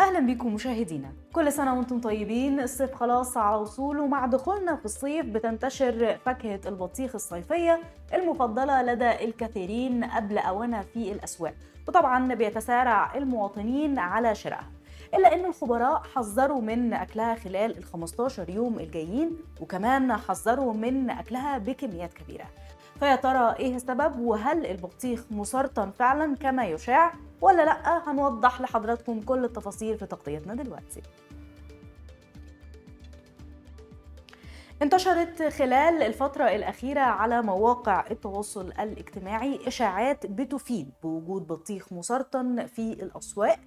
اهلا بكم مشاهدينا كل سنه وانتم طيبين الصيف خلاص على وصوله ومع دخولنا في الصيف بتنتشر فاكهه البطيخ الصيفيه المفضله لدى الكثيرين قبل اوانها في الاسواق وطبعا بيتسارع المواطنين على شرائها إلا أن الخبراء حذروا من أكلها خلال ال 15 يوم الجايين وكمان حذروا من أكلها بكميات كبيرة فيا ترى إيه السبب وهل البطيخ مسرطن فعلا كما يشاع ولا لأ هنوضح لحضراتكم كل التفاصيل في تغطيتنا دلوقتي انتشرت خلال الفترة الأخيرة على مواقع التواصل الاجتماعي إشاعات بتفيد بوجود بطيخ مسرطن في الأسواق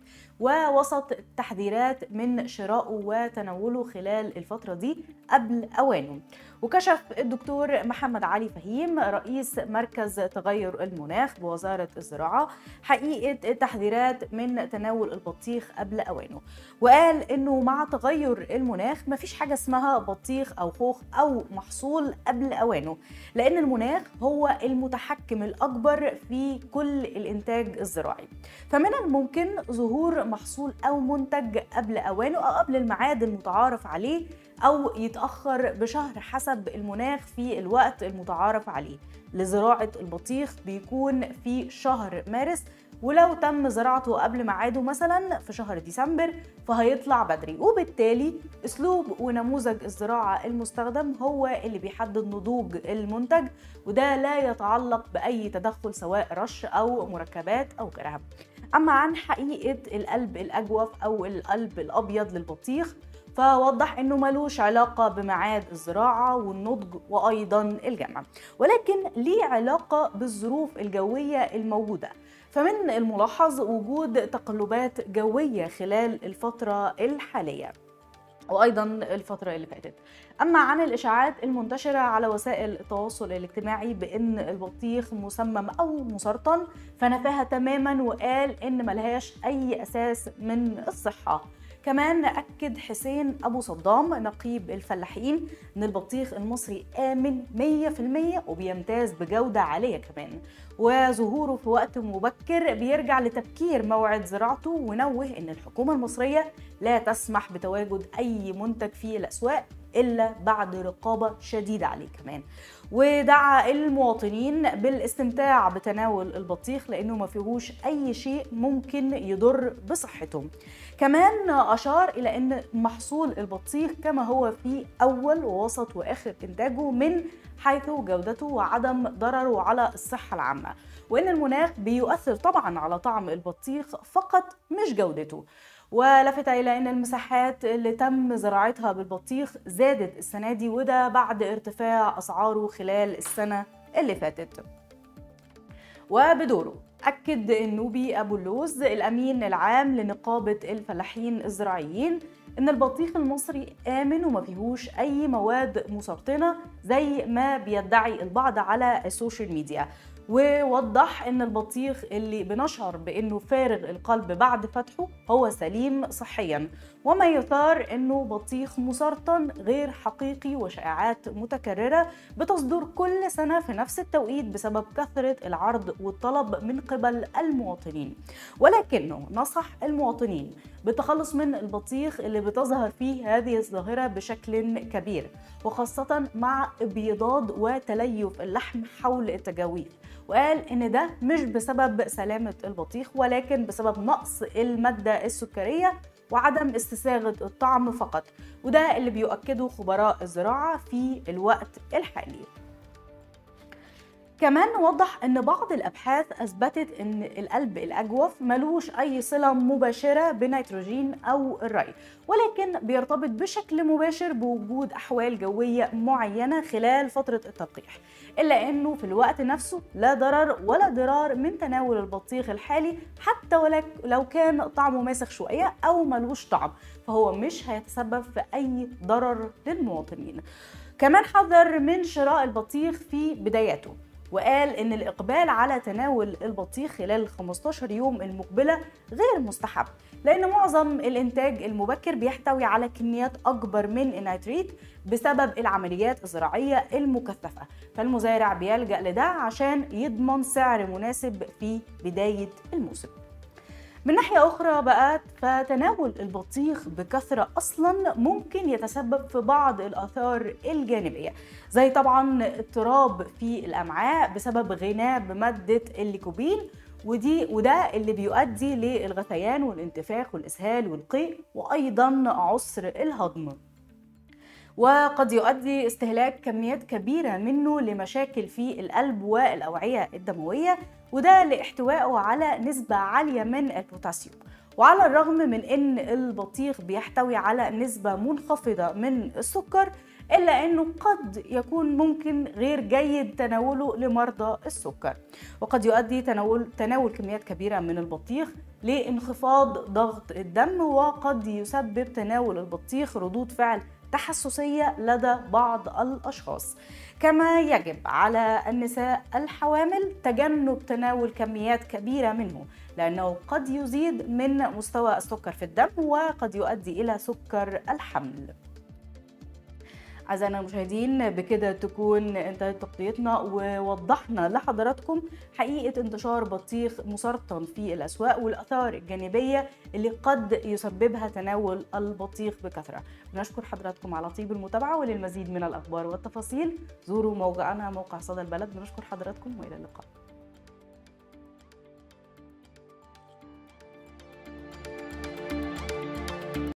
ووسط تحذيرات من شرائه وتناوله خلال الفترة دي قبل أوانه وكشف الدكتور محمد علي فهيم رئيس مركز تغير المناخ بوزارة الزراعة حقيقة التحذيرات من تناول البطيخ قبل أوانه وقال إنه مع تغير المناخ مفيش حاجة اسمها بطيخ أو خوخ أو محصول قبل أوانه لأن المناخ هو المتحكم الأكبر في كل الإنتاج الزراعي فمن الممكن ظهور محصول أو منتج قبل أوانه أو قبل الميعاد المتعارف عليه أو يتأخر بشهر حسب المناخ في الوقت المتعارف عليه لزراعة البطيخ بيكون في شهر مارس ولو تم زراعته قبل ميعاده مثلا في شهر ديسمبر فهيطلع بدري وبالتالي اسلوب ونموذج الزراعه المستخدم هو اللي بيحدد نضوج المنتج وده لا يتعلق باي تدخل سواء رش او مركبات او غيرها اما عن حقيقه القلب الاجوف او القلب الابيض للبطيخ فوضح انه ملوش علاقه بميعاد الزراعه والنضج وايضا الجمع ولكن ليه علاقه بالظروف الجويه الموجوده فمن الملاحظ وجود تقلبات جويه خلال الفتره الحاليه وايضا الفتره اللي فاتت اما عن الاشاعات المنتشره على وسائل التواصل الاجتماعي بان البطيخ مسمم او مسرطن فنفاها تماما وقال ان ملهاش اي اساس من الصحه كمان أكد حسين أبو صدام نقيب الفلاحين أن البطيخ المصري آمن 100% وبيمتاز بجودة عالية كمان وظهوره في وقت مبكر بيرجع لتبكير موعد زراعته ونوه أن الحكومة المصرية لا تسمح بتواجد أي منتج في الأسواق إلا بعد رقابة شديدة عليه كمان ودعا المواطنين بالاستمتاع بتناول البطيخ لأنه ما فيهوش أي شيء ممكن يضر بصحتهم كمان أشار إلى أن محصول البطيخ كما هو في أول ووسط وآخر إنتاجه من حيث جودته وعدم ضرره على الصحة العامة وأن المناخ بيؤثر طبعا على طعم البطيخ فقط مش جودته ولفت إلى أن المساحات اللي تم زراعتها بالبطيخ زادت السنة دي وده بعد ارتفاع أسعاره خلال السنة اللي فاتت وبدوره أكد النوبي أبو اللوز الأمين العام لنقابة الفلاحين الزراعيين إن البطيخ المصري آمن وما فيهوش أي مواد مسرطنة زي ما بيدعي البعض على السوشيال ميديا ووضح ان البطيخ اللي بنشعر بانه فارغ القلب بعد فتحه هو سليم صحيا وما يثار انه بطيخ مسرطن غير حقيقي وشائعات متكرره بتصدر كل سنه في نفس التوقيت بسبب كثره العرض والطلب من قبل المواطنين ولكنه نصح المواطنين بالتخلص من البطيخ اللي بتظهر فيه هذه الظاهره بشكل كبير وخاصه مع ابيضاد وتليف اللحم حول التجاويف وقال ان ده مش بسبب سلامه البطيخ ولكن بسبب نقص الماده السكريه وعدم استساغه الطعم فقط وده اللي بيؤكده خبراء الزراعه في الوقت الحالي كمان وضح ان بعض الابحاث اثبتت ان القلب الاجوف ملوش اي صله مباشره بنيتروجين او الري ولكن بيرتبط بشكل مباشر بوجود احوال جويه معينه خلال فتره التلقيح الا انه في الوقت نفسه لا ضرر ولا ضرار من تناول البطيخ الحالي حتى لو كان طعمه ماسخ شويه او ملوش طعم فهو مش هيتسبب في اي ضرر للمواطنين كمان حذر من شراء البطيخ في بداياته وقال ان الاقبال على تناول البطيخ خلال ال 15 يوم المقبله غير مستحب لان معظم الانتاج المبكر بيحتوي على كميات اكبر من النيتريت بسبب العمليات الزراعيه المكثفه فالمزارع بيلجا لده عشان يضمن سعر مناسب في بدايه الموسم من ناحية أخرى بقى فتناول البطيخ بكثرة أصلا ممكن يتسبب في بعض الآثار الجانبية زي طبعا اضطراب في الأمعاء بسبب غناء بمادة الليكوبين ودي وده اللي بيؤدي للغثيان والانتفاخ والإسهال والقيء وأيضا عسر الهضم وقد يؤدي استهلاك كميات كبيرة منه لمشاكل في القلب والأوعية الدموية وده لاحتوائه على نسبة عالية من البوتاسيوم وعلى الرغم من ان البطيخ بيحتوي على نسبة منخفضة من السكر إلا أنه قد يكون ممكن غير جيد تناوله لمرضى السكر وقد يؤدي تناول, تناول كميات كبيرة من البطيخ لانخفاض ضغط الدم وقد يسبب تناول البطيخ ردود فعل تحسسية لدى بعض الأشخاص كما يجب على النساء الحوامل تجنب تناول كميات كبيرة منه لأنه قد يزيد من مستوى السكر في الدم وقد يؤدي إلى سكر الحمل أعزائنا المشاهدين بكده تكون انتهت تغطيتنا ووضحنا لحضراتكم حقيقة انتشار بطيخ مسرطن في الأسواق والآثار الجانبية اللي قد يسببها تناول البطيخ بكثرة بنشكر حضراتكم على طيب المتابعة وللمزيد من الأخبار والتفاصيل زوروا موقعنا موقع صدى البلد بنشكر حضراتكم وإلى اللقاء